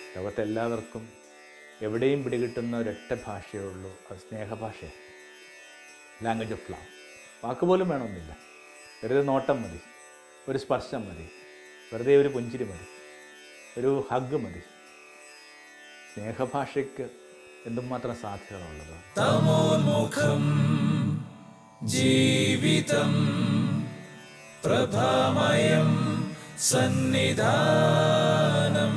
ലോകത്തെല്ലാവർക്കും എവിടെയും പിടികിട്ടുന്ന ഒരൊറ്റ ഭാഷയേ ഉള്ളൂ അത് സ്നേഹഭാഷയാണ് ലാംഗ്വേജ് ഓഫ് ലവ് വാക്ക് പോലും വേണമെന്നില്ല വെറുതെ നോട്ടം മതി ഒരു സ്പർശം മതി വെറുതെ ഒരു പുഞ്ചിരി മതി ഒരു ഹഗ് മതി സ്നേഹഭാഷയ്ക്ക് എന്തുമാത്രം സാധ്യതകളുള്ളത് തമോന്മുഖം ജീവിതം പ്രഭാമയം സന്നിധാനം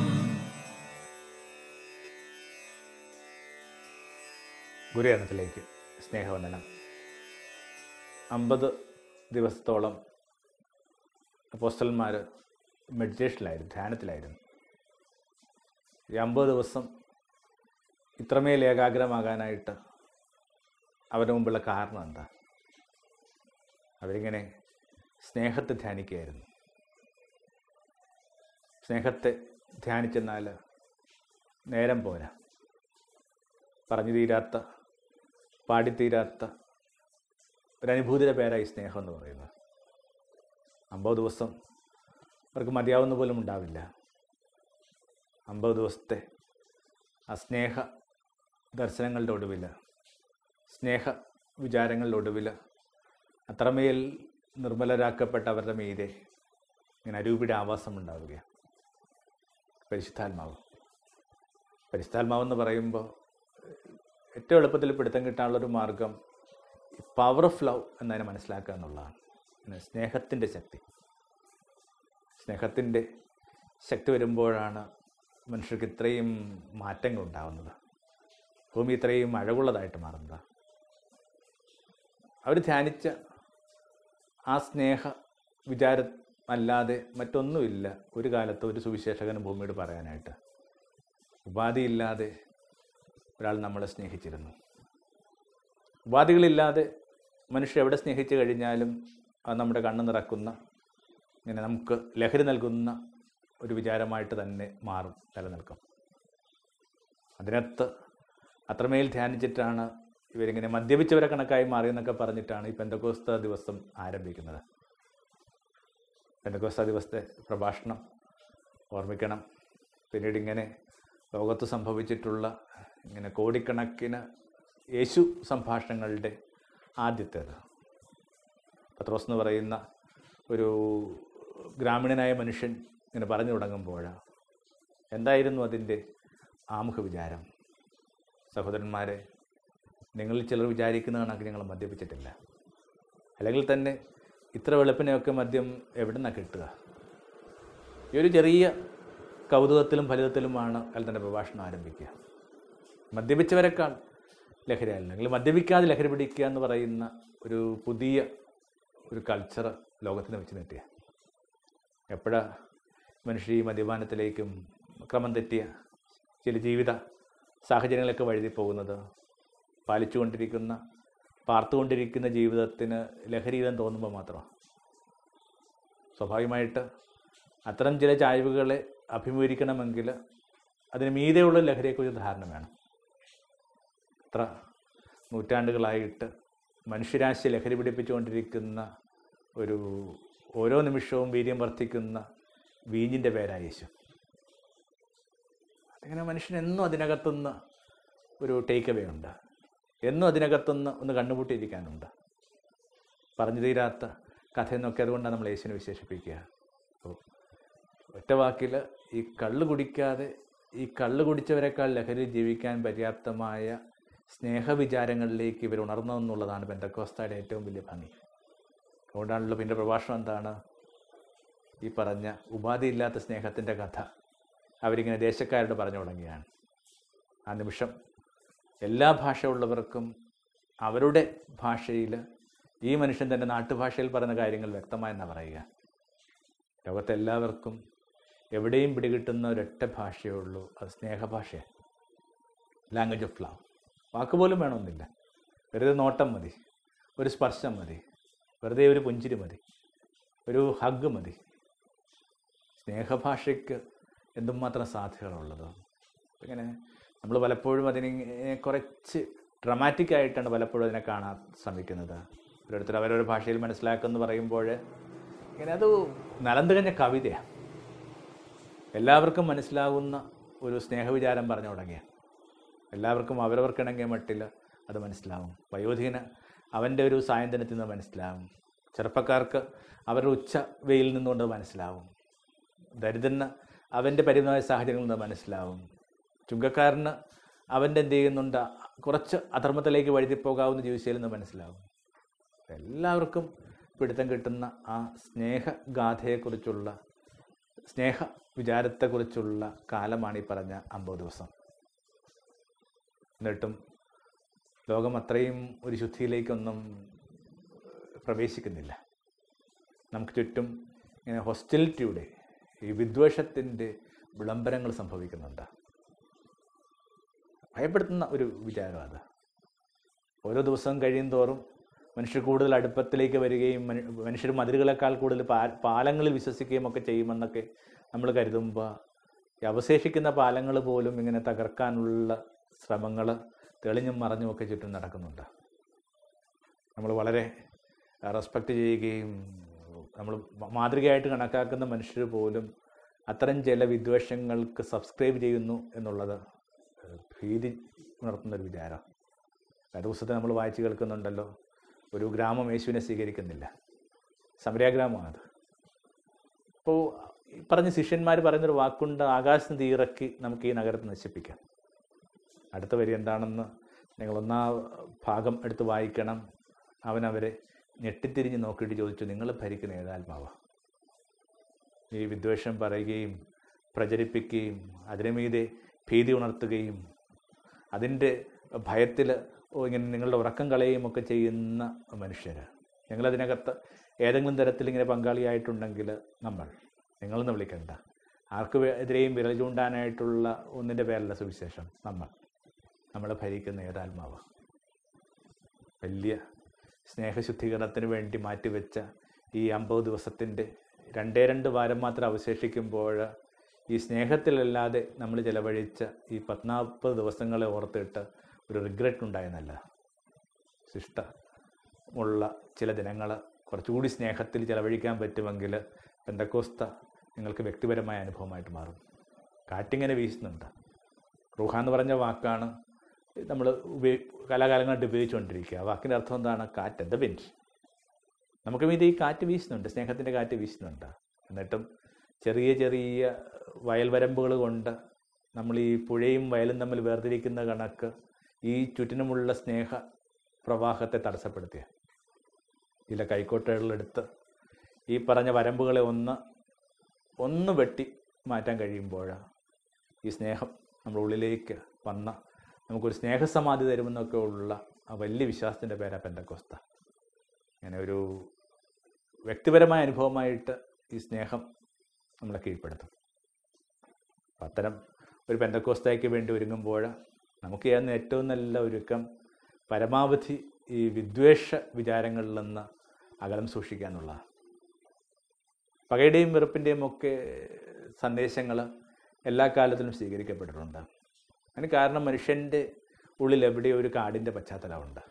ഗുരുയനത്തിലേക്ക് സ്നേഹവന്ദനം അമ്പത് ദിവസത്തോളം അപ്പോസ്റ്റലന്മാർ മെഡിറ്റേഷനിലായിരുന്നു ധ്യാനത്തിലായിരുന്നു ഈ അമ്പത് ദിവസം ഇത്രമേൽ ഏകാഗ്രമാകാനായിട്ട് അവരുടെ മുമ്പുള്ള കാരണം എന്താ അവരിങ്ങനെ സ്നേഹത്തെ ധ്യാനിക്കുകയായിരുന്നു സ്നേഹത്തെ ധ്യാനിച്ചെന്നാൽ നേരം പോരാ പറഞ്ഞു തീരാത്ത പാടിത്തീരാത്ത ഒരനുഭൂതിയുടെ പേരായി സ്നേഹം എന്ന് പറയുന്നത് അമ്പത് ദിവസം അവർക്ക് മതിയാവുന്ന പോലും ഉണ്ടാവില്ല അമ്പത് ദിവസത്തെ ആ സ്നേഹ ദർശനങ്ങളുടെ ഒടുവിൽ സ്നേഹ വിചാരങ്ങളുടെ ഒടുവിൽ അത്രമേൽ നിർമ്മലരാക്കപ്പെട്ട അവരുടെ മീതെ ഇങ്ങനെ അരൂപിയുടെ ആവാസം ഉണ്ടാവുകയാണ് പരിശുദ്ധാത്മാവ് പരിശുദ്ധാത്മാവെന്ന് പറയുമ്പോൾ ഏറ്റവും എളുപ്പത്തിൽ പിടുത്തം കിട്ടാനുള്ളൊരു മാർഗം പവർ ഓഫ് ലവ് എന്നതിനെ മനസ്സിലാക്കുക എന്നുള്ളതാണ് പിന്നെ സ്നേഹത്തിൻ്റെ ശക്തി സ്നേഹത്തിൻ്റെ ശക്തി വരുമ്പോഴാണ് മനുഷ്യർക്ക് ഇത്രയും മാറ്റങ്ങൾ ഉണ്ടാകുന്നത് ഭൂമി ഇത്രയും അഴകുള്ളതായിട്ട് മാറുന്നത് അവർ ധ്യാനിച്ച ആ സ്നേഹ വിചാരം അല്ലാതെ മറ്റൊന്നുമില്ല ഒരു കാലത്ത് ഒരു സുവിശേഷകന് ഭൂമിയോട് പറയാനായിട്ട് ഉപാധിയില്ലാതെ ഒരാൾ നമ്മളെ സ്നേഹിച്ചിരുന്നു ഉപാധികളില്ലാതെ മനുഷ്യർ എവിടെ സ്നേഹിച്ചു കഴിഞ്ഞാലും അത് നമ്മുടെ കണ്ണ് നിറക്കുന്ന ഇങ്ങനെ നമുക്ക് ലഹരി നൽകുന്ന ഒരു വിചാരമായിട്ട് തന്നെ മാറും നിലനിൽക്കും അതിനകത്ത് അത്രമേൽ ധ്യാനിച്ചിട്ടാണ് ഇവരിങ്ങനെ മദ്യപിച്ചവരെ കണക്കായി മാറിയെന്നൊക്കെ പറഞ്ഞിട്ടാണ് ഈ പെന്തക്കോസ്ത ദിവസം ആരംഭിക്കുന്നത് പെന്തക്കോസ്ത ദിവസത്തെ പ്രഭാഷണം ഓർമ്മിക്കണം പിന്നീട് ഇങ്ങനെ ലോകത്ത് സംഭവിച്ചിട്ടുള്ള ഇങ്ങനെ കോടിക്കണക്കിന് യേശു സംഭാഷണങ്ങളുടെ ആദ്യത്തേത് പത്രോസ് എന്ന് പറയുന്ന ഒരു ഗ്രാമീണനായ മനുഷ്യൻ ഇങ്ങനെ പറഞ്ഞു തുടങ്ങുമ്പോഴാണ് എന്തായിരുന്നു അതിൻ്റെ ആമുഖ വിചാരം സഹോദരന്മാരെ നിങ്ങളിൽ ചിലർ വിചാരിക്കുന്ന കണക്ക് ഞങ്ങൾ മദ്യപിച്ചിട്ടില്ല അല്ലെങ്കിൽ തന്നെ ഇത്ര വെളുപ്പിനെയൊക്കെ മദ്യം എവിടെ നിന്നാണ് കിട്ടുക ഈ ഒരു ചെറിയ കൗതുകത്തിലും ഫലിതത്തിലുമാണ് അയാൾ തൻ്റെ പ്രഭാഷണം ആരംഭിക്കുക മദ്യപിച്ചവരെക്കാൾ ലഹരി അല്ലെങ്കിൽ മദ്യപിക്കാതെ ലഹരി പിടിക്കുക എന്ന് പറയുന്ന ഒരു പുതിയ ഒരു കൾച്ചർ ലോകത്തിന് വെച്ച് നീട്ടിയ എപ്പോഴാ മനുഷ്യ ഈ മദ്യപാനത്തിലേക്കും ക്രമം തെറ്റിയ ചില ജീവിത സാഹചര്യങ്ങളൊക്കെ വഴുതി പോകുന്നത് പാലിച്ചുകൊണ്ടിരിക്കുന്ന പാർത്തുകൊണ്ടിരിക്കുന്ന ജീവിതത്തിന് ലഹരിയിലെന്ന് തോന്നുമ്പോൾ മാത്രമാണ് സ്വാഭാവികമായിട്ട് അത്തരം ചില ചായ്വുകളെ അഭിമുഖീകരിക്കണമെങ്കിൽ അതിന് മീതെയുള്ള ലഹരിയെക്കുറിച്ച് ധാരണ വേണം എത്ര നൂറ്റാണ്ടുകളായിട്ട് മനുഷ്യരാശി ലഹരി പിടിപ്പിച്ചുകൊണ്ടിരിക്കുന്ന ഒരു ഓരോ നിമിഷവും വീര്യം വർദ്ധിക്കുന്ന വീഞ്ഞിൻ്റെ പേരാ യേശു അതിങ്ങനെ മനുഷ്യൻ എന്നും അതിനകത്തുനിന്ന് ഒരു ടേക്ക് അവേ ഉണ്ട് എന്നും അതിനകത്തുനിന്ന് ഒന്ന് കണ്ണുപൂട്ടിയിരിക്കാനുണ്ട് പറഞ്ഞു തീരാത്ത കഥയെന്നൊക്കെ അതുകൊണ്ടാണ് നമ്മൾ യേശുവിനെ വിശേഷിപ്പിക്കുക അപ്പോൾ ഒറ്റ വാക്കിൽ ഈ കള്ള് കുടിക്കാതെ ഈ കള്ള് കുടിച്ചവരെക്കാൾ ലഹരി ജീവിക്കാൻ പര്യാപ്തമായ സ്നേഹവിചാരങ്ങളിലേക്ക് ഇവർ ഉണർന്നതെന്നുള്ളതാണ് ബെന്തക്കോസ്തയുടെ ഏറ്റവും വലിയ ഭംഗി അതുകൊണ്ടാണല്ലോ പിന്നെ പ്രഭാഷണം എന്താണ് ഈ പറഞ്ഞ ഉപാധിയില്ലാത്ത സ്നേഹത്തിൻ്റെ കഥ അവരിങ്ങനെ ദേശക്കാരോട് പറഞ്ഞു തുടങ്ങിയാണ് ആ നിമിഷം എല്ലാ ഭാഷയുള്ളവർക്കും അവരുടെ ഭാഷയിൽ ഈ മനുഷ്യൻ തൻ്റെ നാട്ടുഭാഷയിൽ പറയുന്ന കാര്യങ്ങൾ വ്യക്തമായെന്നാണ് പറയുക ലോകത്തെല്ലാവർക്കും എവിടെയും പിടികിട്ടുന്ന ഒരൊറ്റ ഭാഷയേ ഉള്ളൂ അത് സ്നേഹഭാഷയാണ് ലാംഗ്വേജ് ഓഫ് ലവ് വാക്ക് പോലും വേണമെന്നില്ല വെറുതെ നോട്ടം മതി ഒരു സ്പർശം മതി വെറുതെ ഒരു പുഞ്ചിരി മതി ഒരു ഹഗ് മതി സ്നേഹഭാഷയ്ക്ക് എന്തുമാത്രം സാധ്യതകളുള്ളത് ഇങ്ങനെ നമ്മൾ പലപ്പോഴും അതിനെ കുറച്ച് ഡ്രമാറ്റിക് ആയിട്ടാണ് പലപ്പോഴും അതിനെ കാണാൻ ശ്രമിക്കുന്നത് ഓരോരുത്തർ അവരവരുടെ ഭാഷയിൽ മനസ്സിലാക്കുമെന്ന് പറയുമ്പോൾ ഇങ്ങനെ അത് നലന്തുകഞ്ഞ കവിതയാണ് എല്ലാവർക്കും മനസ്സിലാവുന്ന ഒരു സ്നേഹവിചാരം പറഞ്ഞു തുടങ്ങിയ എല്ലാവർക്കും അവരവർക്കിണങ്ങിയ മട്ടിൽ അത് മനസ്സിലാവും വയോധികന് അവൻ്റെ ഒരു സായന്തനത്തിൽ നിന്ന് മനസ്സിലാവും ചെറുപ്പക്കാർക്ക് അവരുടെ ഉച്ച വെയിൽ നിന്നുകൊണ്ട് മനസ്സിലാവും ദരിദ്രന് അവൻ്റെ പരിമിതമായ സാഹചര്യങ്ങളിൽ നിന്ന് മനസ്സിലാവും ചുങ്കക്കാരന് അവൻ്റെ എന്ത് ചെയ്യുന്നുണ്ട് കുറച്ച് അധർമ്മത്തിലേക്ക് വഴുതിപ്പോകാവുന്ന ജീവിതശൈലിയിൽ നിന്ന് മനസ്സിലാവും എല്ലാവർക്കും പിടുത്തം കിട്ടുന്ന ആ സ്നേഹഗാഥയെക്കുറിച്ചുള്ള സ്നേഹ വിചാരത്തെക്കുറിച്ചുള്ള കാലമാണ് ഈ പറഞ്ഞ അമ്പത് ദിവസം എന്നിട്ടും ലോകം അത്രയും ഒരു ശുദ്ധിയിലേക്കൊന്നും പ്രവേശിക്കുന്നില്ല നമുക്ക് ചുറ്റും ഇങ്ങനെ ഹോസ്റ്റിലിറ്റിയുടെ ഈ വിദ്വേഷത്തിൻ്റെ വിളംബരങ്ങൾ സംഭവിക്കുന്നുണ്ട് ഭയപ്പെടുത്തുന്ന ഒരു വിചാരം അത് ഓരോ ദിവസവും കഴിയും തോറും മനുഷ്യർ കൂടുതൽ അടുപ്പത്തിലേക്ക് വരികയും മനു- മനുഷ്യർ മതിലുകളെക്കാൾ കൂടുതൽ പാ പാലങ്ങളിൽ വിശ്വസിക്കുകയും ഒക്കെ ചെയ്യുമെന്നൊക്കെ നമ്മൾ കരുതുമ്പോൾ ഈ അവശേഷിക്കുന്ന പാലങ്ങൾ പോലും ഇങ്ങനെ തകർക്കാനുള്ള ശ്രമങ്ങൾ തെളിഞ്ഞും മറഞ്ഞും ഒക്കെ ചുറ്റും നടക്കുന്നുണ്ട് നമ്മൾ വളരെ റെസ്പെക്റ്റ് ചെയ്യുകയും നമ്മൾ മാതൃകയായിട്ട് കണക്കാക്കുന്ന മനുഷ്യർ പോലും അത്തരം ചില വിദ്വേഷങ്ങൾക്ക് സബ്സ്ക്രൈബ് ചെയ്യുന്നു എന്നുള്ളത് ഭീതി ഉണർത്തുന്ന ഒരു വിചാരം കഴിഞ്ഞ ദിവസത്തെ നമ്മൾ വായിച്ച് കേൾക്കുന്നുണ്ടല്ലോ ഒരു ഗ്രാമം യേശുവിനെ സ്വീകരിക്കുന്നില്ല സമരഗ്രാമമാണത് അപ്പോൾ ഈ പറഞ്ഞ ശിഷ്യന്മാർ പറയുന്നൊരു വാക്കുണ്ട് ആകാശം തീയിറക്കി നമുക്ക് ഈ നഗരത്തെ നശിപ്പിക്കാം അടുത്ത വരി എന്താണെന്ന് നിങ്ങൾ ഒന്നാം ഭാഗം എടുത്ത് വായിക്കണം അവൻ അവരെ ഞെട്ടിത്തിരിഞ്ഞ് നോക്കിയിട്ട് ചോദിച്ചു നിങ്ങൾ ഭരിക്കുന്ന ഏതാത്മാവാ ഈ വിദ്വേഷം പറയുകയും പ്രചരിപ്പിക്കുകയും അതിനു മീതെ ഭീതി ഉണർത്തുകയും അതിൻ്റെ ഭയത്തിൽ ഓ ഇങ്ങനെ നിങ്ങളുടെ ഉറക്കം കളയുകയും ഒക്കെ ചെയ്യുന്ന മനുഷ്യർ ഞങ്ങളതിനകത്ത് ഏതെങ്കിലും തരത്തിൽ ഇങ്ങനെ പങ്കാളിയായിട്ടുണ്ടെങ്കിൽ നമ്മൾ നിങ്ങളെന്ന് വിളിക്കണ്ട ആർക്ക് വേ- എതിരെയും വിരൽ ചൂണ്ടാനായിട്ടുള്ള ഒന്നിൻ്റെ പേരല്ല സുവിശേഷം നമ്മൾ നമ്മളെ ഭരിക്കുന്ന ഏതാത്മാവ് വലിയ സ്നേഹശുദ്ധീകരണത്തിന് വേണ്ടി മാറ്റിവെച്ച ഈ അമ്പത് ദിവസത്തിൻ്റെ രണ്ടേ രണ്ട് വാരം മാത്രം അവശേഷിക്കുമ്പോൾ ഈ സ്നേഹത്തിലല്ലാതെ നമ്മൾ ചിലവഴിച്ച ഈ പത്നാൽപ്പത് ദിവസങ്ങളെ ഓർത്തിട്ട് ഒരു റിഗ്രറ്റ് ഉണ്ടായെന്നല്ല ശിഷ്ടമുള്ള ചില ദിനങ്ങൾ കുറച്ചുകൂടി സ്നേഹത്തിൽ ചിലവഴിക്കാൻ പറ്റുമെങ്കിൽ പെന്തക്കോസ്ത നിങ്ങൾക്ക് വ്യക്തിപരമായ അനുഭവമായിട്ട് മാറും കാറ്റിങ്ങനെ വീശുന്നുണ്ട് റുഹ എന്ന് പറഞ്ഞ വാക്കാണ് നമ്മൾ ഉപയോഗി കാലാകാലങ്ങളായിട്ട് ഉപയോഗിച്ചുകൊണ്ടിരിക്കുക ആ വാക്കിൻ്റെ അർത്ഥം എന്താണ് കാറ്റ് ദ വിൻഡ് നമുക്ക് ഇത് ഈ കാറ്റ് വീശുന്നുണ്ട് സ്നേഹത്തിൻ്റെ കാറ്റ് വീശുന്നുണ്ട് എന്നിട്ടും ചെറിയ ചെറിയ വയൽവരമ്പുകൾ കൊണ്ട് നമ്മൾ ഈ പുഴയും വയലും തമ്മിൽ വേർതിരിക്കുന്ന കണക്ക് ഈ ചുറ്റിനുമുള്ള സ്നേഹ പ്രവാഹത്തെ തടസ്സപ്പെടുത്തിയ ചില കൈക്കോട്ടുകളെടുത്ത് ഈ പറഞ്ഞ വരമ്പുകളെ ഒന്ന് ഒന്ന് വെട്ടി മാറ്റാൻ കഴിയുമ്പോൾ ഈ സ്നേഹം നമ്മുടെ ഉള്ളിലേക്ക് വന്ന നമുക്കൊരു സ്നേഹസമാധി തരുമെന്നൊക്കെ ഉള്ള ആ വലിയ വിശ്വാസത്തിൻ്റെ പേരാ പെന്തക്കോസ്ത അങ്ങനെ ഒരു വ്യക്തിപരമായ അനുഭവമായിട്ട് ഈ സ്നേഹം നമ്മളെ കീഴ്പ്പെടുത്തും അപ്പം അത്തരം ഒരു പെന്തക്കോസ്തയ്ക്ക് വേണ്ടി ഒരുങ്ങുമ്പോൾ നമുക്ക് ചെയ്യുന്ന ഏറ്റവും നല്ല ഒരുക്കം പരമാവധി ഈ വിദ്വേഷ വിചാരങ്ങളിൽ നിന്ന് അകലം സൂക്ഷിക്കുക എന്നുള്ളതാണ് പകയുടെയും വെറുപ്പിൻ്റെയും ഒക്കെ സന്ദേശങ്ങൾ എല്ലാ കാലത്തിലും സ്വീകരിക്കപ്പെട്ടിട്ടുണ്ട് അതിന് കാരണം മനുഷ്യൻ്റെ ഉള്ളിൽ എവിടെയോ ഒരു കാടിൻ്റെ പശ്ചാത്തലമുണ്ട്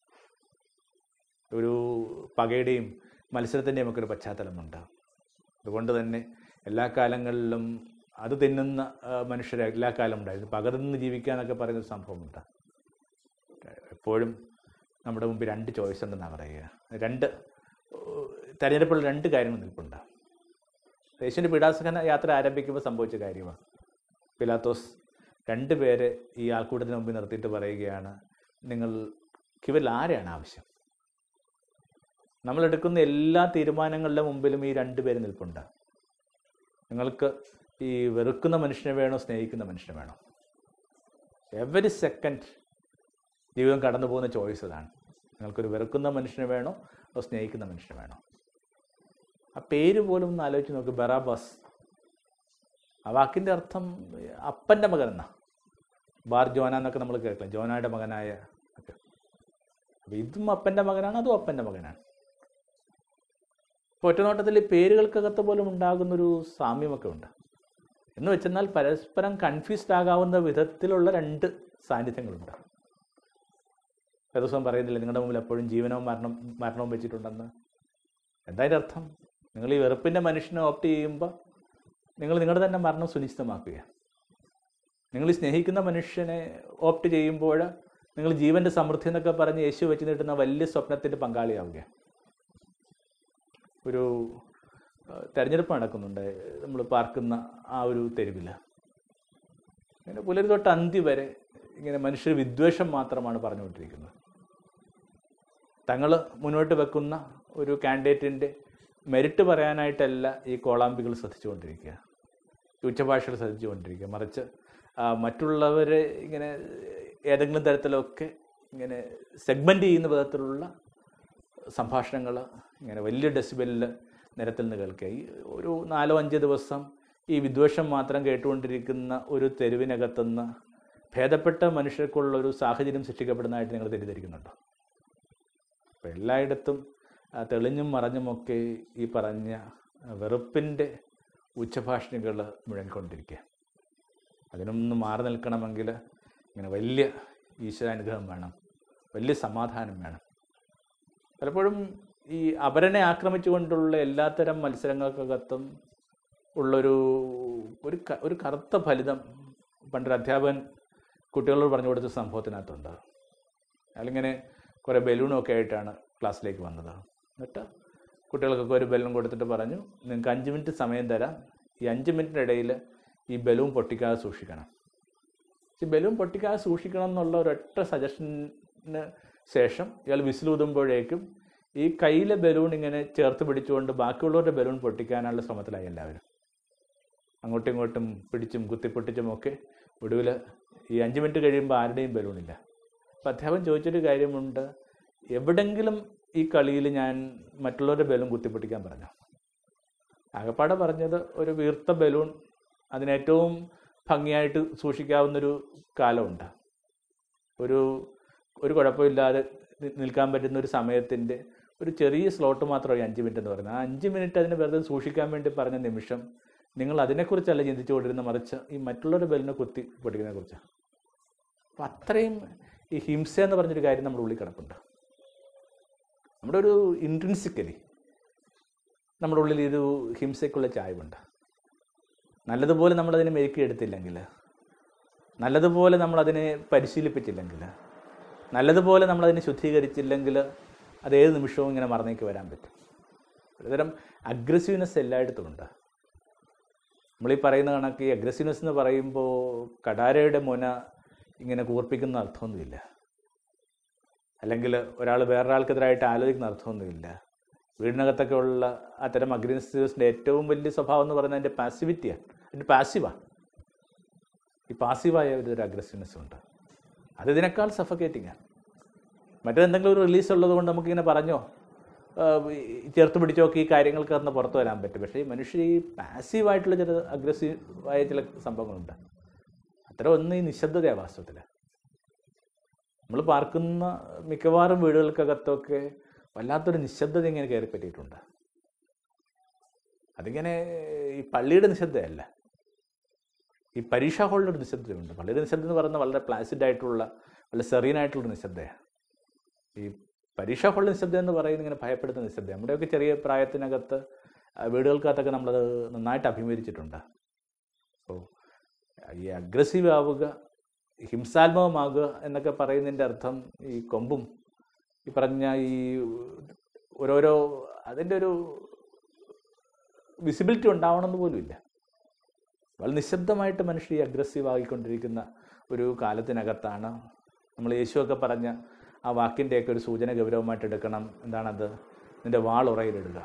ഒരു പകയുടെയും മത്സരത്തിൻ്റെയും ഒക്കെ ഒരു പശ്ചാത്തലമുണ്ട് അതുകൊണ്ട് തന്നെ എല്ലാ കാലങ്ങളിലും അത് തിന്നുന്ന മനുഷ്യർ എല്ലാ കാലം ഉണ്ടായിരുന്നു പക തിന്ന് ജീവിക്കുക എന്നൊക്കെ പറയുന്ന ഒരു സംഭവമുണ്ട് എപ്പോഴും നമ്മുടെ മുമ്പിൽ രണ്ട് ചോയ്സ് ഉണ്ടെന്നാണ് പറയുക രണ്ട് തെരഞ്ഞെടുപ്പുള്ള രണ്ട് കാര്യങ്ങൾ നിൽപ്പുണ്ട് യേശുവിൻ്റെ പീഡാസഹന യാത്ര ആരംഭിക്കുമ്പോൾ സംഭവിച്ച കാര്യമാണ് പിലാത്തോസ് രണ്ട് പേരെ ഈ ആൾക്കൂട്ടത്തിന് മുമ്പിൽ നിർത്തിയിട്ട് പറയുകയാണ് നിങ്ങൾക്ക് ഇവരിൽ ആരെയാണ് ആവശ്യം നമ്മൾ എടുക്കുന്ന എല്ലാ തീരുമാനങ്ങളുടെ മുമ്പിലും ഈ രണ്ട് പേര് നിൽപ്പുണ്ട് നിങ്ങൾക്ക് ഈ വെറുക്കുന്ന മനുഷ്യനെ വേണോ സ്നേഹിക്കുന്ന മനുഷ്യനെ വേണോ എവറി സെക്കൻഡ് ജീവിതം കടന്നു പോകുന്ന ചോയ്സ് അതാണ് നിങ്ങൾക്കൊരു വെറുക്കുന്ന മനുഷ്യനെ വേണോ അതോ സ്നേഹിക്കുന്ന മനുഷ്യനെ വേണോ ആ പേര് പോലും ഒന്ന് ആലോചിച്ച് നോക്ക് ബറാബാസ് ആ വാക്കിൻ്റെ അർത്ഥം അപ്പൻ്റെ മകൻ എന്നാ ബാർ ജോന എന്നൊക്കെ നമ്മൾ കേൾക്കാം ജോനയുടെ മകനായ ഒക്കെ അപ്പോൾ ഇതും അപ്പൻ്റെ മകനാണ് അതും അപ്പൻ്റെ മകനാണ് ഇപ്പോൾ ഒറ്റനോട്ടത്തിൽ ഈ പേരുകൾക്കകത്ത് പോലും ഉണ്ടാകുന്നൊരു സാമ്യമൊക്കെ ഉണ്ട് എന്ന് വെച്ചെന്നാൽ പരസ്പരം കൺഫ്യൂസ്ഡ് ആകാവുന്ന വിധത്തിലുള്ള രണ്ട് സാന്നിധ്യങ്ങളുണ്ട് ഒരു ദിവസം പറയുന്നില്ല നിങ്ങളുടെ മുമ്പിൽ എപ്പോഴും ജീവനവും മരണം മരണവും വെച്ചിട്ടുണ്ടെന്ന് എന്താ അതിൻ്റെ അർത്ഥം നിങ്ങൾ ഈ വെറുപ്പിൻ്റെ മനുഷ്യനെ ഓപ്റ്റ് ചെയ്യുമ്പോൾ നിങ്ങൾ നിങ്ങളുടെ തന്നെ മരണം സുനിശ്ചിതമാക്കുക നിങ്ങൾ ഈ സ്നേഹിക്കുന്ന മനുഷ്യനെ ഓപ്റ്റ് ചെയ്യുമ്പോൾ നിങ്ങൾ ജീവൻ്റെ സമൃദ്ധി എന്നൊക്കെ പറഞ്ഞ് യേശു വെച്ച് നീട്ടുന്ന വലിയ സ്വപ്നത്തിൻ്റെ പങ്കാളിയാവുകയാണ് ഒരു ആ, തെരഞ്ഞെടുപ്പ് നടക്കുന്നുണ്ട് നമ്മൾ പാർക്കുന്ന ആ ഒരു തെരുവിൽ ഇങ്ങനെ പുലരി തൊട്ട് അന്തി വരെ ഇങ്ങനെ മനുഷ്യർ വിദ്വേഷം മാത്രമാണ് പറഞ്ഞുകൊണ്ടിരിക്കുന്നത് തങ്ങൾ മുന്നോട്ട് വെക്കുന്ന ഒരു കാൻഡിഡേറ്റിൻ്റെ മെരിറ്റ് പറയാനായിട്ടല്ല ഈ കോളാമ്പികൾ ശ്രദ്ധിച്ചുകൊണ്ടിരിക്കുക ഈ ഉച്ചഭാഷകൾ ശ്രദ്ധിച്ചുകൊണ്ടിരിക്കുക മറിച്ച് ആ, മറ്റുള്ളവരെ ഇങ്ങനെ ഏതെങ്കിലും തരത്തിലൊക്കെ ഇങ്ങനെ സെഗ്മെൻ്റ് ചെയ്യുന്ന വിധത്തിലുള്ള സംഭാഷണങ്ങൾ ഇങ്ങനെ വലിയ ഡെസിബലിൽ നിരത്തിൽ നിന്ന് കേൾക്കുക ഈ ഒരു നാലോ അഞ്ച് ദിവസം ഈ വിദ്വേഷം മാത്രം കേട്ടുകൊണ്ടിരിക്കുന്ന ഒരു തെരുവിനകത്തുനിന്ന് ഭേദപ്പെട്ട മനുഷ്യർക്കുള്ള ഒരു സാഹചര്യം സൃഷ്ടിക്കപ്പെടുന്നതായിട്ട് നിങ്ങൾ തെറ്റിദ്ധരിക്കുന്നുണ്ടോ അപ്പോൾ എല്ലായിടത്തും ആ, തെളിഞ്ഞും മറഞ്ഞുമൊക്കെ ഈ പറഞ്ഞ വെറുപ്പിൻ്റെ ഉച്ചഭാഷണികൾ മുഴങ്ങിക്കൊണ്ടിരിക്കുക അതിനൊന്ന് മാറി നിൽക്കണമെങ്കിൽ ഇങ്ങനെ വലിയ ഈശ്വരാനുഗ്രഹം വേണം വലിയ സമാധാനം വേണം പലപ്പോഴും ഈ അപരനെ ആക്രമിച്ചുകൊണ്ടുള്ള എല്ലാത്തരം മത്സരങ്ങൾക്കകത്തും ഉള്ളൊരു ഒരു ക- ഒരു കറുത്ത ഫലിതം പണ്ടൊരു അധ്യാപകൻ കുട്ടികളോട് പറഞ്ഞു കൊടുത്ത സംഭവത്തിനകത്തുണ്ട് അയാളിങ്ങനെ കുറേ ബലൂണൊക്കെ ആയിട്ടാണ് ക്ലാസ്സിലേക്ക് വന്നത് എന്നിട്ട് കുട്ടികൾക്കൊക്കെ ഒരു ബലൂൺ കൊടുത്തിട്ട് പറഞ്ഞു നിങ്ങൾക്ക് അഞ്ച് മിനിറ്റ് സമയം തരാം ഈ അഞ്ച് മിനിറ്റിനിടയിൽ ഈ ബലൂൺ പൊട്ടിക്കാതെ സൂക്ഷിക്കണം ഈ ബലൂൺ പൊട്ടിക്കാതെ സൂക്ഷിക്കണം എന്നുള്ള ഒരൊറ്റ സജഷന് ശേഷം ഇയാൾ വിസിലൂതുമ്പോഴേക്കും ഈ കയ്യിലെ ബലൂൺ ഇങ്ങനെ ചേർത്ത് പിടിച്ചുകൊണ്ട് ബാക്കിയുള്ളവരുടെ ബലൂൺ പൊട്ടിക്കാനുള്ള ശ്രമത്തിലായി എല്ലാവരും അങ്ങോട്ടും ഇങ്ങോട്ടും പിടിച്ചും കുത്തിപ്പൊട്ടിച്ചും ഒക്കെ ഒടുവിൽ ഈ അഞ്ച് മിനിറ്റ് കഴിയുമ്പോൾ ആരുടെയും ബലൂണില്ല അപ്പം അധ്യാപകൻ ചോദിച്ചൊരു കാര്യമുണ്ട് എവിടെങ്കിലും ഈ കളിയിൽ ഞാൻ മറ്റുള്ളവരുടെ ബലൂൺ കുത്തിപ്പൊട്ടിക്കാൻ പറഞ്ഞു ആകപ്പാടെ പറഞ്ഞത് ഒരു വീർത്ത ബലൂൺ അതിനേറ്റവും ഭംഗിയായിട്ട് സൂക്ഷിക്കാവുന്നൊരു കാലമുണ്ട് ഒരു ഒരു കുഴപ്പമില്ലാതെ നി- നിൽക്കാൻ പറ്റുന്ന ഒരു സമയത്തിൻ്റെ ഒരു ചെറിയ സ്ലോട്ട് മാത്രമാണ് ഈ അഞ്ച് മിനിറ്റ് എന്ന് പറയുന്നത് ആ അഞ്ച് മിനിറ്റ് അതിനെ വെറുതെ സൂക്ഷിക്കാൻ വേണ്ടി പറഞ്ഞ നിമിഷം നിങ്ങൾ അതിനെക്കുറിച്ചല്ല ചിന്തിച്ചുകൊണ്ടിരുന്ന മറിച്ച് ഈ മറ്റുള്ളവരുടെ ബലിനെ കുത്തി പൊട്ടിക്കുന്നതിനെ കുറിച്ചാണ് അപ്പം അത്രയും ഈ ഹിംസ എന്ന് പറഞ്ഞൊരു കാര്യം നമ്മുടെ ഉള്ളിൽ കിടപ്പുണ്ട് നമ്മുടെ ഒരു ഇൻട്രിൻസിക്കലി നമ്മുടെ ഉള്ളിൽ ഒരു ഹിംസയ്ക്കുള്ള ചായവുണ്ട് നല്ലതുപോലെ നമ്മളതിനെ മെരുക്കിയെടുത്തില്ലെങ്കിൽ നല്ലതുപോലെ നമ്മളതിനെ പരിശീലിപ്പിച്ചില്ലെങ്കിൽ നല്ലതുപോലെ നമ്മളതിനെ ശുദ്ധീകരിച്ചില്ലെങ്കിൽ അത് ഏത് നിമിഷവും ഇങ്ങനെ മറന്നേക്ക് വരാൻ പറ്റും ഒരുതരം അഗ്രസീവ്നെസ് എല്ലായിടത്തും ഉണ്ട് നമ്മളീ പറയുന്ന കണക്ക് ഈ അഗ്രസീവ്നെസ് എന്ന് പറയുമ്പോൾ കടാരയുടെ മുന ഇങ്ങനെ കൂർപ്പിക്കുന്ന അർത്ഥമൊന്നുമില്ല അല്ലെങ്കിൽ ഒരാൾ വേറൊരാൾക്കെതിരായിട്ട് ആലോചിക്കുന്ന അർത്ഥമൊന്നുമില്ല വീടിനകത്തൊക്കെ ഉള്ള അത്തരം അഗ്രസീവ്നെസ്സിൻ്റെ ഏറ്റവും വലിയ സ്വഭാവം എന്ന് പറയുന്നത് അതിൻ്റെ പാസിവിറ്റിയാണ് അതിൻ്റെ പാസീവാണ് ഈ പാസീവായ ഒരു അഗ്രസീവ്നെസ് ഉണ്ട് അത് ഇതിനേക്കാൾ സഫക്കേറ്റിങ്ങാണ് മറ്റേതെന്തെങ്കിലും ഒരു റിലീസ് ഉള്ളത് കൊണ്ട് നമുക്കിങ്ങനെ പറഞ്ഞോ ആ, ഈ ചേർത്ത് പിടിച്ചോക്കെ ഈ കാര്യങ്ങൾക്ക് നിന്ന് പുറത്തു വരാൻ പറ്റും പക്ഷേ ഈ മനുഷ്യർ ഈ പാസീവായിട്ടുള്ള ചില അഗ്രസീവായ ചില സംഭവങ്ങളുണ്ട് അത്തരം ഒന്ന് ഈ നിശബ്ദതയാണ് വാസ്തവത്തിൽ നമ്മൾ പാർക്കുന്ന മിക്കവാറും വീടുകൾക്കകത്തൊക്കെ വല്ലാത്തൊരു നിശബ്ദത ഇങ്ങനെ കയറി പറ്റിയിട്ടുണ്ട് അതിങ്ങനെ ഈ പള്ളിയുടെ നിശബ്ദയല്ല ഈ പരീക്ഷാ ഹാളിൻ്റെ ഒരു നിശബ്ദതയുണ്ട് പള്ളിയുടെ നിശബ്ദം എന്ന് പറയുന്നത് വളരെ പ്ലാസിഡ് ആയിട്ടുള്ള വളരെ സെറീൻ ആയിട്ടുള്ള നിശബ്ദയാണ് ഈ പരീക്ഷാ ഹാളിൻ്റെ നിശബ്ദം എന്ന് പറയുന്നത് ഇങ്ങനെ ഭയപ്പെടുത്തുന്ന നിശബ്ദം നമ്മുടെയൊക്കെ ചെറിയ പ്രായത്തിനകത്ത് ആ, വീടുകൾക്കകത്തൊക്കെ നമ്മളത് നന്നായിട്ട് അഭിമുഖീകരിച്ചിട്ടുണ്ട് അപ്പോൾ ഈ അഗ്രസീവ് ആവുക ഹിംസാത്മകമാകുക എന്നൊക്കെ പറയുന്നതിൻ്റെ അർത്ഥം ഈ കൊമ്പും ഈ പറഞ്ഞ ഈ ഓരോരോ അതിൻ്റെ ഒരു വിസിബിലിറ്റി ഉണ്ടാവണമെന്ന് പോലുമില്ല വളരെ നിശബ്ദമായിട്ട് മനുഷ്യർ ഈ അഗ്രസീവ് ആയിക്കൊണ്ടിരിക്കുന്ന ഒരു കാലത്തിനകത്താണ് നമ്മൾ യേശുവൊക്കെ പറഞ്ഞ ആ വാക്കിൻ്റെയൊക്കെ ഒരു സൂചന ഗൗരവമായിട്ട് എടുക്കണം എന്താണത് നിൻ്റെ വാൾ ഉറയിലിടുക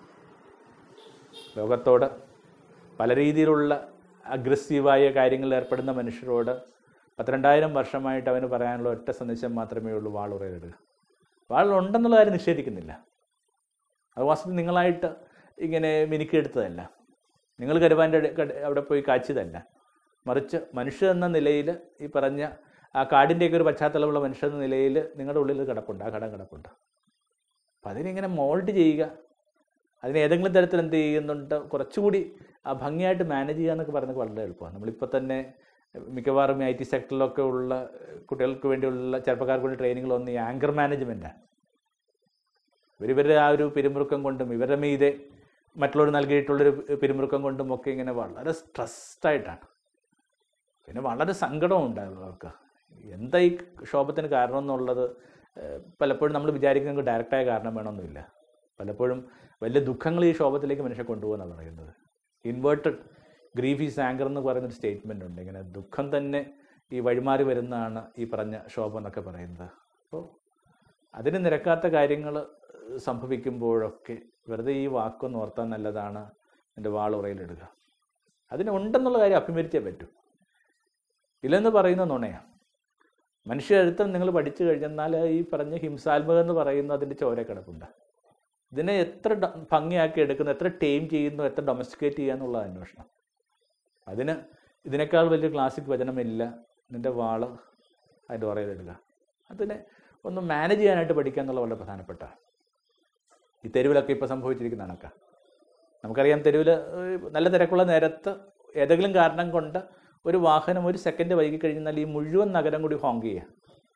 ലോകത്തോട് പല രീതിയിലുള്ള അഗ്രസീവായ കാര്യങ്ങളിൽ ഏർപ്പെടുന്ന മനുഷ്യരോട് പന്ത്രണ്ടായിരം വർഷമായിട്ട് അവന് പറയാനുള്ള ഒറ്റ സന്ദേശം മാത്രമേ ഉള്ളൂ വാൾ ഉറയിലിടുക വാൾ ഉണ്ടെന്നുള്ള കാര്യം നിഷേധിക്കുന്നില്ല അത് വാസ്തവത്തിൽ നിങ്ങളായിട്ട് ഇങ്ങനെ മിനുക്കിയെടുത്തതല്ല നിങ്ങൾ കരുവാൻ്റെ അവിടെ പോയി കാച്ചിയതല്ല മറിച്ച് മനുഷ്യർ എന്ന നിലയിൽ ഈ പറഞ്ഞ ആ കാടിൻ്റെയൊക്കെ ഒരു പശ്ചാത്തലമുള്ള മനുഷ്യർ എന്ന നിലയിൽ നിങ്ങളുടെ ഉള്ളിൽ കിടപ്പുണ്ട് ആ കടം കിടപ്പുണ്ട് അപ്പം അതിനിങ്ങനെ മോൾഡ് ചെയ്യുക അതിന് ഏതെങ്കിലും തരത്തിൽ എന്ത് ചെയ്യുന്നുണ്ട് കുറച്ചുകൂടി ആ ഭംഗിയായിട്ട് മാനേജ് ചെയ്യുക എന്നൊക്കെ പറയുന്നത് വളരെ എളുപ്പമാണ് നമ്മളിപ്പോൾ തന്നെ മിക്കവാറും ഐ ടി സെക്ടറിലൊക്കെ ഉള്ള കുട്ടികൾക്ക് വേണ്ടിയുള്ള ചെറുപ്പക്കാർക്ക് വേണ്ടി ട്രെയിനിങ്ങൾ ഒന്ന് ഈ ആങ്കർ മാനേജ്മെൻറ്റാണ് ഇവരിവരുടെ ആ ഒരു പിരിമുറുക്കം കൊണ്ടും ഇവരുടെ മീതെ മറ്റുള്ളവർ നൽകിയിട്ടുള്ളൊരു പിരിമുറുക്കം കൊണ്ടും ഒക്കെ ഇങ്ങനെ വളരെ സ്ട്രെസ്ഡ് ആയിട്ടാണ് പിന്നെ വളരെ സങ്കടവും ഉണ്ടായിരുന്നു അവർക്ക് എന്താ ഈ ക്ഷോഭത്തിന് കാരണം എന്നുള്ളത് ഏഹ്, പലപ്പോഴും നമ്മൾ വിചാരിക്കുന്നത് ഡയറക്റ്റായ കാരണം വേണമെന്നില്ല പലപ്പോഴും വലിയ ദുഃഖങ്ങൾ ഈ ക്ഷോഭത്തിലേക്ക് മനുഷ്യനെ കൊണ്ടുപോകുന്നതാണ് പറയുന്നത് ഇൻവേർട്ടഡ് ഗ്രീഫ് ഈസ് ആങ്കർ എന്ന് പറയുന്നൊരു സ്റ്റേറ്റ്മെൻ്റ് ഉണ്ട് ഇങ്ങനെ ദുഃഖം തന്നെ ഈ വഴിമാറി വരുന്നതാണ് ഈ പറഞ്ഞ ക്ഷോഭം എന്നൊക്കെ പറയുന്നത് അപ്പോൾ അതിന് നിരക്കാത്ത കാര്യങ്ങൾ സംഭവിക്കുമ്പോഴൊക്കെ വെറുതെ ഈ വാക്കൊന്ന് ഓർത്താൻ നല്ലതാണ് എൻ്റെ വാൾ ഉറയിലിടുക അതിന് ഉണ്ടെന്നുള്ള കാര്യം അഭിമുഖിച്ചേ പറ്റൂ ഇല്ലെന്ന് പറയുന്ന നുണയാണ് മനുഷ്യഴുത്തം നിങ്ങൾ പഠിച്ചു കഴിഞ്ഞെന്നാൽ ഈ പറഞ്ഞ ഹിംസാത്മകം എന്ന് പറയുന്ന അതിൻ്റെ ചോര കിടപ്പുണ്ട് ഇതിനെ എത്ര ഡ- ഭംഗിയാക്കി എടുക്കുന്നു എത്ര ടൈം ചെയ്യുന്നു എത്ര ഡൊമസ്റ്റിക്കേറ്റ് ചെയ്യുക എന്നുള്ള അന്വേഷണം അതിന് ഇതിനേക്കാൾ വലിയ ക്ലാസിക് വചനമില്ല നിൻ്റെ വാള് അതിൻ്റെ ഉറയിലിടുക അതിനെ ഒന്ന് മാനേജ് ചെയ്യാനായിട്ട് പഠിക്കുക എന്നുള്ള വളരെ പ്രധാനപ്പെട്ട ഈ തെരുവിലൊക്കെ ഇപ്പോൾ സംഭവിച്ചിരിക്കുന്ന കണക്ക നമുക്കറിയാം തെരുവിൽ നല്ല തിരക്കുള്ള നേരത്ത് ഏതെങ്കിലും കാരണം കൊണ്ട് ഒരു വാഹനം ഒരു സെക്കൻഡ് വൈകി കഴിഞ്ഞാൽ ഈ മുഴുവൻ നഗരം കൂടി ഹോങ്ക് ചെയ്യുക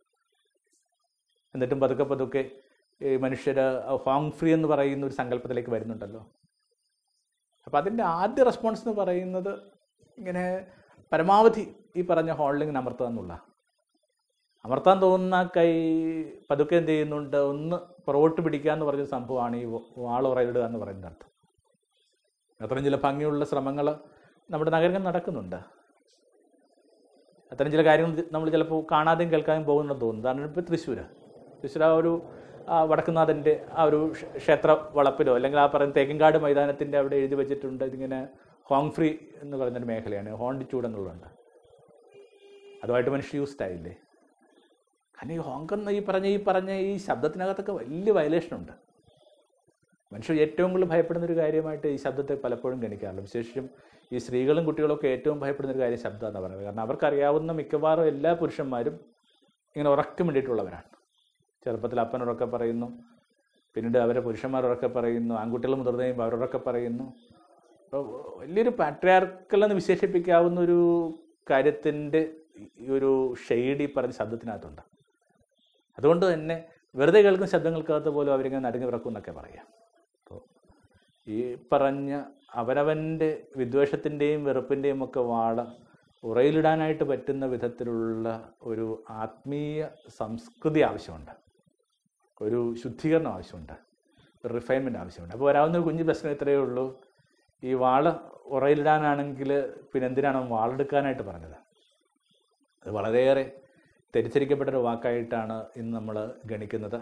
എന്നിട്ടും പതുക്കെ പതുക്കെ ഈ മനുഷ്യർ ഹോങ് ഫ്രീ എന്ന് പറയുന്ന ഒരു സങ്കല്പത്തിലേക്ക് വരുന്നുണ്ടല്ലോ അപ്പോൾ അതിൻ്റെ ആദ്യ റെസ്പോൺസ് എന്ന് പറയുന്നത് ഇങ്ങനെ പരമാവധി ഈ പറഞ്ഞ ഹോൾഡിങ്ങിന് അമർത്തുക എന്നുള്ള അമർത്താൻ തോന്നുന്ന കൈ പതുക്കെ എന്ത് ചെയ്യുന്നുണ്ട് ഒന്ന് പുറകോട്ട് പിടിക്കുക എന്ന് പറഞ്ഞ സംഭവമാണ് ഈ വാളുറയിടുക എന്ന് പറയുന്ന അർത്ഥം അത്രയും ചില ഭംഗിയുള്ള ശ്രമങ്ങൾ നമ്മുടെ നഗരങ്ങൾ നടക്കുന്നുണ്ട് അത്തരം ചില കാര്യങ്ങൾ നമ്മൾ ചിലപ്പോൾ കാണാതെയും കേൾക്കാതെയും പോകുന്നുണ്ടെന്ന് തോന്നുന്നു കാരണം ഇപ്പോൾ തൃശ്ശൂർ തൃശ്ശൂർ ആ ഒരു ആ വടക്കുന്നാഥൻ്റെ ആ ഒരു ക്ഷ- ക്ഷേത്ര വളപ്പിലോ അല്ലെങ്കിൽ ആ പറയുന്ന തേക്കങ്കാട് മൈതാനത്തിൻ്റെ അവിടെ എഴുതി വെച്ചിട്ടുണ്ട് ഇതിങ്ങനെ ഹോങ് ഫ്രീ എന്ന് പറയുന്നൊരു മേഖലയാണ് ഹോണ്ടിച്ചൂട് എന്നുള്ളതുണ്ട് അതുമായിട്ട് മനുഷ്യ യൂസ്ഡ് ആയില്ലേ കാരണം ഈ ഹോങ്ക് എന്ന് ഈ പറഞ്ഞ ഈ പറഞ്ഞ ഈ ശബ്ദത്തിനകത്തൊക്കെ വലിയ വയലേഷൻ ഉണ്ട് മനുഷ്യർ ഏറ്റവും കൂടുതൽ ഭയപ്പെടുന്ന ഒരു കാര്യമായിട്ട് ഈ ശബ്ദത്തെ പലപ്പോഴും ഗണിക്കാറുണ്ട് വിശേഷിച്ചും ഈ സ്ത്രീകളും കുട്ടികളൊക്കെ ഏറ്റവും ഭയപ്പെടുന്ന ഒരു കാര്യം ശബ്ദം എന്ന് പറയുന്നത് കാരണം അവർക്കറിയാവുന്ന മിക്കവാറും എല്ലാ പുരുഷന്മാരും ഇങ്ങനെ ഉറക്കം വേണ്ടിയിട്ടുള്ളവരാണ് ചെറുപ്പത്തിൽ അപ്പനോടൊക്കെ പറയുന്നു പിന്നീട് അവരെ പുരുഷന്മാരോടൊക്കെ പറയുന്നു ആൺകുട്ടികൾ മുതിർന്നു കഴിയുമ്പോൾ അവരോടൊക്കെ പറയുന്നു അപ്പോൾ വലിയൊരു പാട്രിയാർക്കൽ എന്ന് വിശേഷിപ്പിക്കാവുന്ന ഒരു കാര്യത്തിൻ്റെ ഈ ഒരു ഷെയ്ഡ് ഈ പറഞ്ഞ ശബ്ദത്തിനകത്തുണ്ട് അതുകൊണ്ട് തന്നെ വെറുതെ കേൾക്കുന്ന ശബ്ദങ്ങൾക്കകത്ത് പോലും അവരിങ്ങനെ നടുങ്ങി വിറക്കും എന്നൊക്കെ പറയാം അപ്പോൾ ഈ പറഞ്ഞ അവനവൻ്റെ വിദ്വേഷത്തിൻ്റെയും വെറുപ്പിൻ്റെയും ഒക്കെ വാള ഉറയിലിടാനായിട്ട് പറ്റുന്ന വിധത്തിലുള്ള ഒരു ആത്മീയ സംസ്കൃതി ആവശ്യമുണ്ട് ഒരു ശുദ്ധീകരണം ആവശ്യമുണ്ട് ഒരു റിഫൈൻമെൻറ്റ് ആവശ്യമുണ്ട് അപ്പോൾ വരാവുന്ന ഒരു കുഞ്ഞു പ്രശ്നം ഇത്രയേ ഉള്ളൂ ഈ വാള് ഉറയിലിടാനാണെങ്കിൽ പിന്നെ എന്തിനാണ് വാളെടുക്കാനായിട്ട് പറഞ്ഞത് അത് വളരെയേറെ തെറ്റിദ്ധരിക്കപ്പെട്ട ഒരു വാക്കായിട്ടാണ് ഇന്ന് നമ്മൾ ഗണിക്കുന്നത്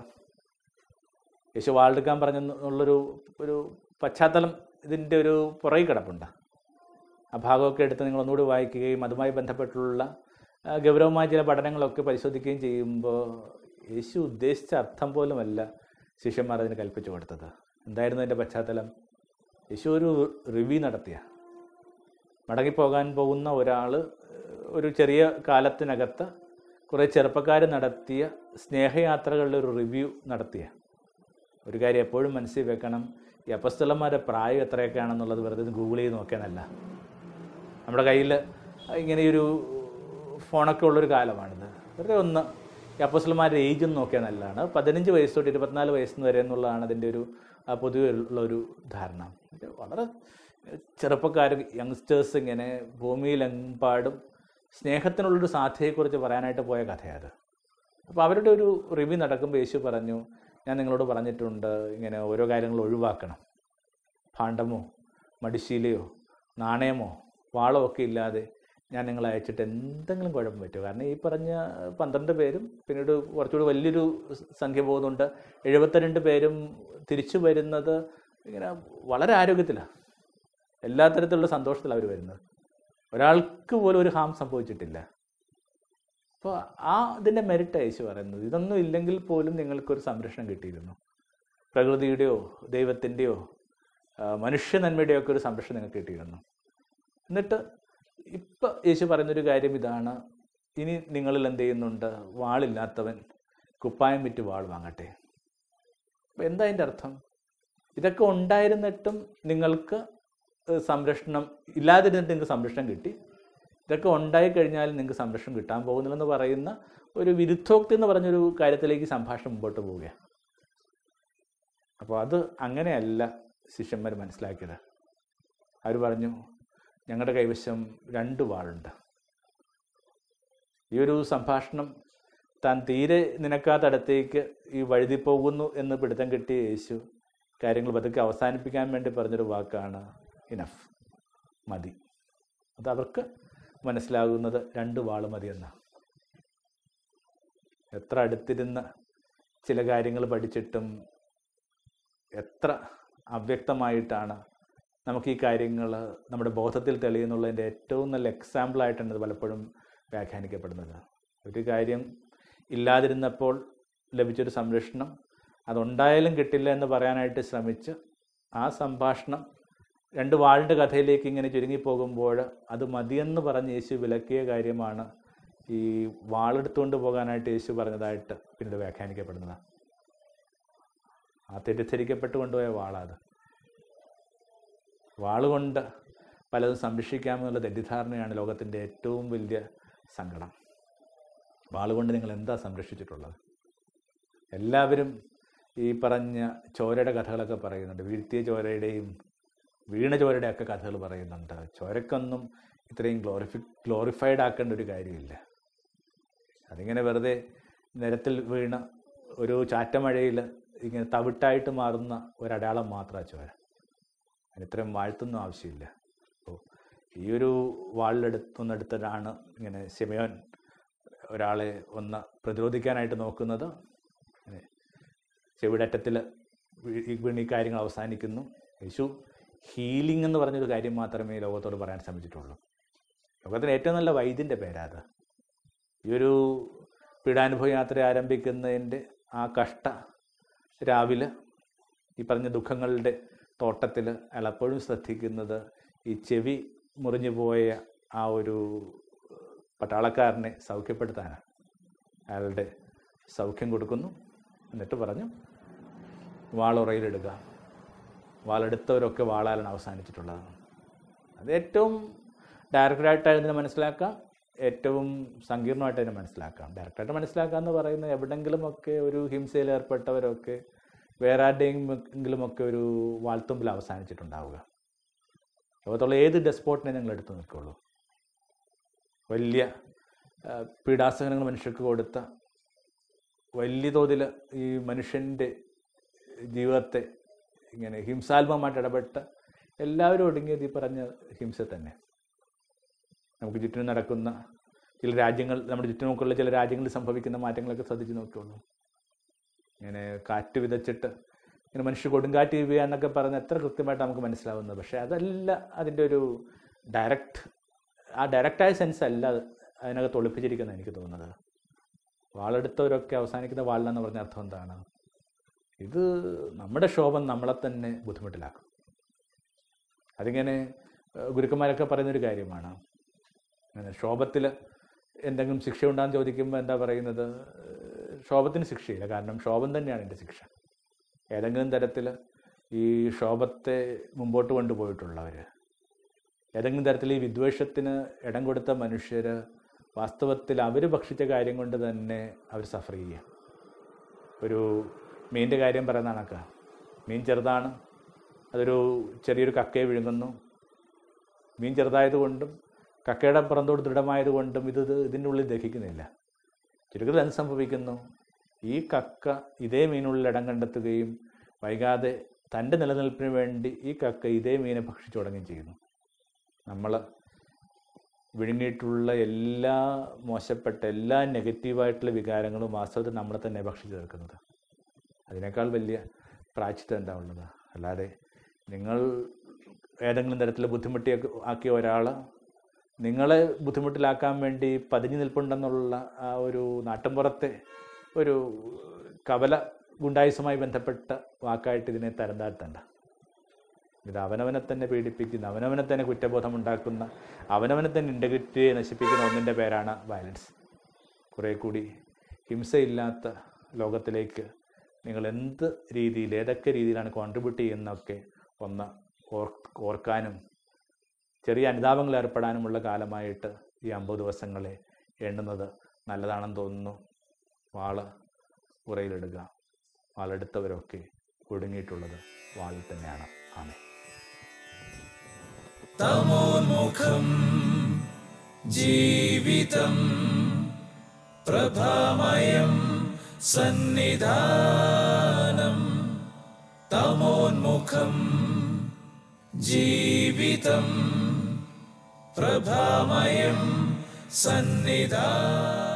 യേശു വാളെടുക്കാൻ പറഞ്ഞെന്നുള്ളൊരു ഒരു പശ്ചാത്തലം ഇതിൻ്റെ ഒരു പുറകെ കിടപ്പുണ്ട് ആ ഭാഗമൊക്കെ എടുത്ത് നിങ്ങൾ ഒന്നുകൂടി വായിക്കുകയും അതുമായി ബന്ധപ്പെട്ടുള്ള ആ, ഗൗരവമായ ചില പഠനങ്ങളൊക്കെ പരിശോധിക്കുകയും ചെയ്യുമ്പോൾ യേശു ഉദ്ദേശിച്ച അർത്ഥം പോലുമല്ല ശിഷ്യന്മാർ അതിന് കൽപ്പിച്ചു കൊടുത്തത് എന്തായിരുന്നു അതിൻ്റെ പശ്ചാത്തലം യേശു ഒരു റിവ്യൂ നടത്തിയ മടങ്ങിപ്പോകാൻ പോകുന്ന ഒരാൾ ഒരു ചെറിയ കാലത്തിനകത്ത് കുറേ ചെറുപ്പക്കാർ നടത്തിയ സ്നേഹയാത്രകളുടെ ഒരു റിവ്യൂ നടത്തിയ ഒരു കാര്യം എപ്പോഴും മനസ്സിൽ വെക്കണം ഈ അപ്പസ്തലന്മാരുടെ പ്രായം എത്രയൊക്കെയാണെന്നുള്ളത് വെറുതെ ഒന്ന് ഗൂഗിൾ ചെയ്ത് നോക്കിയാനല്ല നമ്മുടെ കയ്യിൽ ഇങ്ങനെയൊരു ഫോണൊക്കെ ഉള്ളൊരു കാലമാണിത് വെറുതെ ഒന്ന് ഈ അപ്പസ്തലന്മാരുടെ ഏജ് ഒന്ന് നോക്കിയാൽ നല്ലതാണ് പതിനഞ്ച് വയസ്സ് തൊട്ട് ഇരുപത്തിനാല് വയസ്സ് വരെ എന്നുള്ളതാണ് അതിൻ്റെ ഒരു ആ, പൊതുവെ ഉള്ളൊരു ധാരണ ഇത് വളരെ ചെറുപ്പക്കാർ യങ്സ്റ്റേഴ്സ് ഇങ്ങനെ ഭൂമിയിലെമ്പാടും സ്നേഹത്തിനുള്ളൊരു സാധ്യതയെക്കുറിച്ച് പറയാനായിട്ട് പോയ കഥയത് അപ്പോൾ അവരുടെ ഒരു റിവ്യൂ നടക്കുമ്പോൾ യേശു പറഞ്ഞു ഞാൻ നിങ്ങളോട് പറഞ്ഞിട്ടുണ്ട് ഇങ്ങനെ ഓരോ കാര്യങ്ങൾ ഒഴിവാക്കണം ഭാണ്ഡമോ മടിശീലയോ നാണയമോ വാളോ ഒക്കെ ഇല്ലാതെ ഞാൻ നിങ്ങളെ അയച്ചിട്ട് എന്തെങ്കിലും കുഴപ്പം പറ്റുമോ കാരണം ഈ പറഞ്ഞ പന്ത്രണ്ട് പേരും പിന്നീട് കുറച്ചുകൂടി വലിയൊരു സംഖ്യ പോകുന്നുണ്ട് എഴുപത്തിരണ്ട് പേരും തിരിച്ചു വരുന്നത് ഇങ്ങനെ വളരെ ആരോഗ്യത്തിലാണ് എല്ലാ തരത്തിലുള്ള സന്തോഷത്തിലാണ് അവർ വരുന്നത് ഒരാൾക്ക് പോലും ഒരു ഹാം സംഭവിച്ചിട്ടില്ല അപ്പോൾ ആ ഇതിൻ്റെ മെറിറ്റ് യേശു പറയുന്നത് ഇതൊന്നും ഇല്ലെങ്കിൽ പോലും നിങ്ങൾക്കൊരു സംരക്ഷണം കിട്ടിയിരുന്നു പ്രകൃതിയുടെയോ ദൈവത്തിൻ്റെയോ മനുഷ്യ നന്മയുടെയോ ഒക്കെ ഒരു സംരക്ഷണം നിങ്ങൾക്ക് കിട്ടിയിരുന്നു എന്നിട്ട് ഇപ്പം യേശു പറയുന്നൊരു കാര്യം ഇതാണ് ഇനി നിങ്ങളിൽ എന്ത് ചെയ്യുന്നുണ്ട് വാളില്ലാത്തവൻ കുപ്പായം വിറ്റ് വാൾ വാങ്ങട്ടെ അപ്പം എന്താ അതിൻ്റെ അർത്ഥം ഇതൊക്കെ ഉണ്ടായിരുന്നിട്ടും നിങ്ങൾക്ക് ഏഹ് സംരക്ഷണം ഇല്ലാതിരുന്നിട്ട് നിങ്ങൾക്ക് സംരക്ഷണം കിട്ടി ഇതൊക്കെ ഉണ്ടായി കഴിഞ്ഞാൽ നിങ്ങൾക്ക് സംരക്ഷണം കിട്ടാൻ പോകുന്നില്ലെന്ന് പറയുന്ന ഒരു വിരുദ്ധോക്തി എന്ന് പറഞ്ഞൊരു കാര്യത്തിലേക്ക് സംഭാഷണം മുമ്പോട്ട് പോവുകയാണ് അപ്പോൾ അത് അങ്ങനെയല്ല ശിഷ്യന്മാർ മനസ്സിലാക്കിയത് അവർ പറഞ്ഞു ഞങ്ങളുടെ കൈവശം രണ്ട് വാളുണ്ട് ഈ ഒരു സംഭാഷണം താൻ തീരെ നിനക്കാത്തടത്തേക്ക് ഈ വഴുതി പോകുന്നു എന്ന് പിടുത്തം കിട്ടിയ യേശു കാര്യങ്ങൾ പതുക്കെ അവസാനിപ്പിക്കാൻ വേണ്ടി പറഞ്ഞൊരു വാക്കാണ് ഇനഫ് മതി അത് അവർക്ക് മനസ്സിലാകുന്നത് രണ്ട് വാള് മതി എന്നാണ് എത്ര അടുത്തിരുന്ന് ചില കാര്യങ്ങൾ പഠിച്ചിട്ടും എത്ര അവ്യക്തമായിട്ടാണ് നമുക്ക് ഈ കാര്യങ്ങൾ നമ്മുടെ ബോധത്തിൽ തെളിയുന്നുള്ളതിൻ്റെ ഏറ്റവും നല്ല എക്സാമ്പിളായിട്ടാണ് ഇത് പലപ്പോഴും വ്യാഖ്യാനിക്കപ്പെടുന്നത് ഒരു കാര്യം ഇല്ലാതിരുന്നപ്പോൾ ലഭിച്ചൊരു സംരക്ഷണം അതുണ്ടായാലും കിട്ടില്ല എന്ന് പറയാനായിട്ട് ശ്രമിച്ച് ആ സംഭാഷണം രണ്ട് വാളിൻ്റെ കഥയിലേക്ക് ഇങ്ങനെ ചുരുങ്ങിപ്പോകുമ്പോൾ അത് മതിയെന്ന് പറഞ്ഞ് യേശു വിലക്കിയ കാര്യമാണ് ഈ വാളെടുത്തുകൊണ്ട് പോകാനായിട്ട് യേശു പറഞ്ഞതായിട്ട് പിന്നീട് വ്യാഖ്യാനിക്കപ്പെടുന്നത് ആ തെറ്റിദ്ധരിക്കപ്പെട്ട് കൊണ്ടുപോയ വാളാത് വാളുകൊണ്ട് പലതും സംരക്ഷിക്കാമെന്നുള്ള തെറ്റിദ്ധാരണയാണ് ലോകത്തിൻ്റെ ഏറ്റവും വലിയ സങ്കടം വാളുകൊണ്ട് നിങ്ങൾ എന്താ സംരക്ഷിച്ചിട്ടുള്ളത് എല്ലാവരും ഈ പറഞ്ഞ ചോരയുടെ കഥകളൊക്കെ പറയുന്നുണ്ട് വീഴ്ത്തിയ ചോരയുടെയും വീണ ചോരയുടെ ഒക്കെ കഥകൾ പറയുന്നുണ്ട് ചോരക്കൊന്നും ഇത്രയും ഗ്ലോറിഫി ഗ്ലോറിഫൈഡ് ആക്കേണ്ട ഒരു കാര്യമില്ല അതിങ്ങനെ വെറുതെ നിരത്തിൽ വീണ ഒരു ചാറ്റമഴയിൽ ഇങ്ങനെ തവിട്ടായിട്ട് മാറുന്ന ഒരടയാളം മാത്രമാണ് ചോര അതിന് ഇത്രയും വാഴ്ത്തൊന്നും ആവശ്യമില്ല അപ്പോൾ ഈ ഒരു വാളിലെടുത്തുന്നെടുത്തിട്ടാണ് ഇങ്ങനെ ശിമയോൻ ഒരാളെ ഒന്ന് പ്രതിരോധിക്കാനായിട്ട് നോക്കുന്നത് ഇങ്ങനെ ചെവിടറ്റത്തിൽ വീണ് ഈ കാര്യങ്ങൾ അവസാനിക്കുന്നു യേശു ഹീലിംഗ് എന്ന് പറഞ്ഞൊരു കാര്യം മാത്രമേ ലോകത്തോട് പറയാൻ ശ്രമിച്ചിട്ടുള്ളൂ ലോകത്തിന് ഏറ്റവും നല്ല വൈദ്യൻ്റെ പേരാത് ഈ ഒരു പീഡാനുഭവ യാത്ര ആരംഭിക്കുന്നതിൻ്റെ ആ കഷ്ട രാവിലെ ഈ പറഞ്ഞ ദുഃഖങ്ങളുടെ തോട്ടത്തിൽ അയാൾ എപ്പോഴും ശ്രദ്ധിക്കുന്നത് ഈ ചെവി മുറിഞ്ഞു പോയ ആ ഒരു പട്ടാളക്കാരനെ സൗഖ്യപ്പെടുത്താനാണ് അയാളുടെ സൗഖ്യം കൊടുക്കുന്നു എന്നിട്ട് പറഞ്ഞു വാളുറയിലിടുക വാളെടുത്തവരൊക്കെ വാളാലാണ് അവസാനിച്ചിട്ടുള്ളത് അത് ഏറ്റവും ഡയറക്റ്റായിട്ട് അതിനെ മനസ്സിലാക്കാം ഏറ്റവും സങ്കീർണമായിട്ട് അതിനെ മനസ്സിലാക്കാം ഡയറക്റ്റായിട്ട് മനസ്സിലാക്കുക എന്ന് പറയുന്നത് എവിടെങ്കിലുമൊക്കെ ഒരു ഹിംസയിൽ ഏർപ്പെട്ടവരൊക്കെ വേറെ ആരുടെയെങ്കിലുമൊക്കെ ഒരു വാൾത്തുമ്പിൽ അവസാനിച്ചിട്ടുണ്ടാവുക ലോകത്തുള്ള ഏത് ഡെസ്പോട്ടിനെ നിങ്ങൾ എടുത്തു നിൽക്കുള്ളൂ വലിയ ആ, പീഡാസഹനങ്ങൾ മനുഷ്യർക്ക് കൊടുത്ത വലിയ തോതിൽ ഈ മനുഷ്യൻ്റെ ജീവിതത്തെ ഇങ്ങനെ ഹിംസാത്മകമായിട്ട് ഇടപെട്ട് എല്ലാവരും ഒടുങ്ങിയത് ഈ പറഞ്ഞ ഹിംസ തന്നെ നമുക്ക് ചുറ്റിനും നടക്കുന്ന ചില രാജ്യങ്ങൾ നമ്മുടെ ചുറ്റുമുക്കുള്ള ചില രാജ്യങ്ങളിൽ സംഭവിക്കുന്ന മാറ്റങ്ങളൊക്കെ ശ്രദ്ധിച്ച് നോക്കിയുള്ളൂ ഇങ്ങനെ കാറ്റ് വിതച്ചിട്ട് ഇങ്ങനെ മനുഷ്യ കൊടുങ്കാറ്റ് വീഴുക എന്നൊക്കെ പറഞ്ഞ് എത്ര കൃത്യമായിട്ട് നമുക്ക് മനസ്സിലാവുന്നത് പക്ഷേ അതല്ല അതിൻ്റെ ഒരു ഡയറക്റ്റ് ആ ഡയറക്റ്റായ സെൻസ് അല്ല അത് അതിനകത്ത് ഒളിപ്പിച്ചിരിക്കുന്നത് എനിക്ക് തോന്നുന്നത് വാളെടുത്തവരൊക്കെ അവസാനിക്കുന്ന വാളിലെന്ന് പറഞ്ഞ അർത്ഥം എന്താണ് ഇത് നമ്മുടെ ശോഭം നമ്മളെ തന്നെ ബുദ്ധിമുട്ടിലാക്കും അതിങ്ങനെ ഏഹ്, ഗുരുക്കന്മാരൊക്കെ പറയുന്നൊരു കാര്യമാണ് അങ്ങനെ ശോഭത്തിൽ എന്തെങ്കിലും ശിക്ഷ ഉണ്ടാകുന്ന ചോദിക്കുമ്പോൾ എന്താ പറയുന്നത് ഏഹ്, ശോഭത്തിന് ശിക്ഷയില്ല കാരണം ശോഭം തന്നെയാണ് എൻ്റെ ശിക്ഷ ഏതെങ്കിലും തരത്തിൽ ഈ ശോഭത്തെ മുമ്പോട്ട് കൊണ്ടുപോയിട്ടുള്ളവർ ഏതെങ്കിലും തരത്തിൽ ഈ വിദ്വേഷത്തിന് ഇടം കൊടുത്ത മനുഷ്യർ വാസ്തവത്തിൽ അവർ ഭക്ഷിച്ച കാര്യം കൊണ്ട് തന്നെ അവർ സഫർ ചെയ്യുക ഒരു മീനിൻ്റെ കാര്യം പറയുന്ന കണക്കാ മീൻ ചെറുതാണ് അതൊരു ചെറിയൊരു കക്കയെ വിഴുങ്ങുന്നു മീൻ ചെറുതായതുകൊണ്ടും കക്കയുടെ പുറന്തോട് ദൃഢമായതുകൊണ്ടും ഇത് ഇത് ഇതിൻ്റെ ഉള്ളിൽ ദഹിക്കുന്നില്ല ചുരുക്കത്തിൽ എന്ത് സംഭവിക്കുന്നു ഈ കക്ക ഇതേ മീനുള്ളിൽ ഇടം കണ്ടെത്തുകയും വൈകാതെ തൻ്റെ നിലനിൽപ്പിന് വേണ്ടി ഈ കക്ക ഇതേ മീനെ ഭക്ഷിച്ചു തുടങ്ങുകയും ചെയ്യുന്നു നമ്മൾ വിഴുങ്ങിയിട്ടുള്ള എല്ലാ മോശപ്പെട്ട എല്ലാ നെഗറ്റീവായിട്ടുള്ള വികാരങ്ങളും വാസ്തവത്തിൽ നമ്മളെ തന്നെ ഭക്ഷിച്ചു തീർക്കുന്നത് അതിനേക്കാൾ വലിയ പ്രാച്ചിത്വം എന്താ ഉള്ളത് അല്ലാതെ നിങ്ങൾ ഏതെങ്കിലും തരത്തിൽ ബുദ്ധിമുട്ടിയൊക്കെ ആക്കിയ ഒരാൾ നിങ്ങളെ ബുദ്ധിമുട്ടിലാക്കാൻ വേണ്ടി പതിഞ്ഞു നിൽപ്പുണ്ടെന്നുള്ള ആ ഒരു നാട്ടിൻപുറത്തെ ഒരു കവല ഗുണ്ടായുസമായി ബന്ധപ്പെട്ട വാക്കായിട്ട് ഇതിനെ തരം താഴ്ത്തണ്ട ഇത് അവനവനെ തന്നെ പീഡിപ്പിക്കുന്ന അവനവനെ തന്നെ കുറ്റബോധം ഉണ്ടാക്കുന്ന അവനവനെ തന്നെ ഇൻറ്റഗ്രിറ്റിയെ നശിപ്പിക്കുന്ന ഒന്നിൻ്റെ പേരാണ് വയലൻസ് കുറേ കൂടി ഹിംസയില്ലാത്ത ലോകത്തിലേക്ക് നിങ്ങൾ എന്ത് രീതിയിൽ ഏതൊക്കെ രീതിയിലാണ് കോൺട്രിബ്യൂട്ട് ചെയ്യുന്നതൊക്കെ ഒന്ന് ഓർ ഓർക്കാനും ചെറിയ അനുതാപങ്ങൾ ഏർപ്പെടാനുമുള്ള കാലമായിട്ട് ഈ അമ്പത് ദിവസങ്ങളെ എണ്ണുന്നത് നല്ലതാണെന്ന് തോന്നുന്നു വാള് ഉറയിലിടുക വാളെടുത്തവരൊക്കെ കുടുങ്ങിയിട്ടുള്ളത് വാളിൽ തന്നെയാണ് ആമേ तमोन्मुखम् जीवितम् പ്രഭാമയം സന്നിധാനം തമോന്മുഖം ജീവിതം പ്രഭാമയം സന്നിധാനം